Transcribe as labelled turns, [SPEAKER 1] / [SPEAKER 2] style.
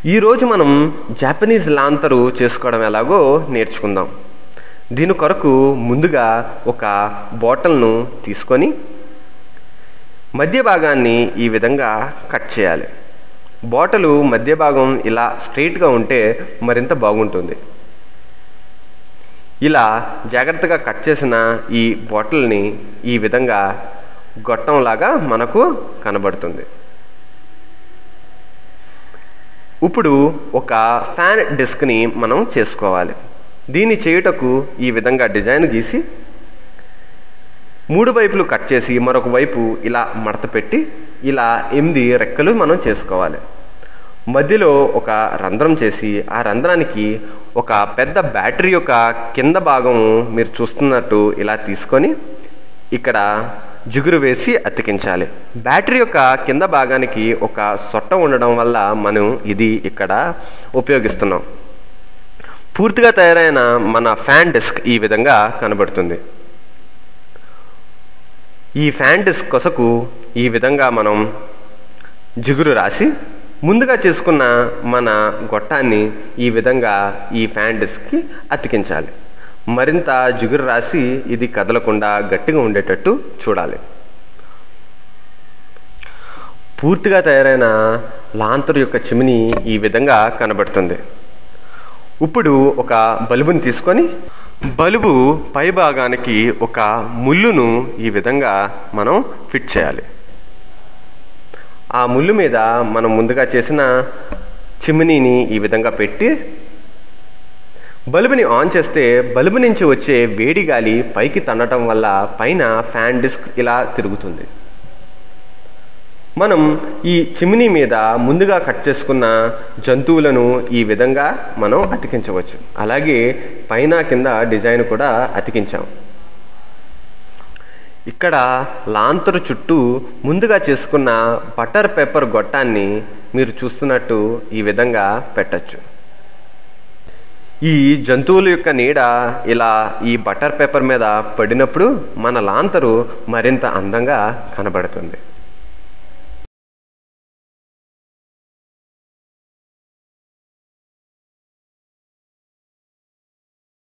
[SPEAKER 1] ఈరోజు మనం జాపనీస్ లాంతరు చేసుకోవడం ఎలాగో నేర్చుకుందాం దీని కొరకు ముందుగా ఒక బాటిల్ను తీసుకొని మధ్య భాగాన్ని ఈ విధంగా కట్ చేయాలి బాటలు మధ్య భాగం ఇలా స్ట్రైట్గా ఉంటే మరింత బాగుంటుంది ఇలా జాగ్రత్తగా కట్ చేసిన ఈ బాటిల్ని ఈ విధంగా గొట్టంలాగా మనకు కనబడుతుంది ఇప్పుడు ఒక ఫ్యాన్ డిస్క్ని మనం చేసుకోవాలి దీన్ని చేయుటకు ఈ విధంగా డిజైన్ గీసి మూడు వైపులు కట్ చేసి మరొక వైపు ఇలా మడత పెట్టి ఇలా ఎనిమిది రెక్కలు మనం చేసుకోవాలి మధ్యలో ఒక రంధ్రం చేసి ఆ రంధ్రానికి ఒక పెద్ద బ్యాటరీ యొక్క కింద భాగం మీరు చూస్తున్నట్టు ఇలా తీసుకొని ఇక్కడ జిగురు వేసి అతికించాలి బ్యాటరీ యొక్క కింద భాగానికి ఒక సొట్ట ఉండడం వల్ల మనం ఇది ఇక్కడ ఉపయోగిస్తున్నాం పూర్తిగా తయారైన మన ఫ్యాన్ డిస్క్ ఈ విధంగా కనబడుతుంది ఈ ఫ్యాన్ డిస్క్ కొసకు ఈ విధంగా మనం జిగురు రాసి ముందుగా చేసుకున్న మన గొట్టాన్ని ఈ విధంగా ఈ ఫ్యాన్ డిస్క్కి అతికించాలి మరింత జిగురు రాసి ఇది కదలకుండా గట్టిగా ఉండేటట్టు చూడాలి పూర్తిగా తయారైన లాంతరు యొక్క చిమిని ఈ విధంగా కనబడుతుంది ఇప్పుడు ఒక బల్బుని తీసుకొని బల్బు పై భాగానికి ఒక ముళ్ళును ఈ విధంగా మనం ఫిట్ చేయాలి ఆ ముళ్ళు మీద మనం ముందుగా చేసిన చిమ్నీని ఈ విధంగా పెట్టి బల్బుని ఆన్ చేస్తే బల్బు నుంచి వచ్చే వేడి గాలి పైకి తన్నటం వల్ల పైన ఫ్యాన్ డిస్క్ ఇలా తిరుగుతుంది మనం ఈ చిమ్నీ మీద ముందుగా కట్ చేసుకున్న జంతువులను ఈ విధంగా మనం అతికించవచ్చు అలాగే పైన కింద డిజైన్ కూడా అతికించాం ఇక్కడ లాంతరు చుట్టూ ముందుగా చేసుకున్న బటర్ పేపర్ గొట్టాన్ని మీరు చూస్తున్నట్టు ఈ విధంగా పెట్టచ్చు ఈ జంతువుల యొక్క నీడ ఇలా ఈ బటర్ పేపర్ మీద పడినప్పుడు మన లాంతరు మరింత అందంగా కనబడుతుంది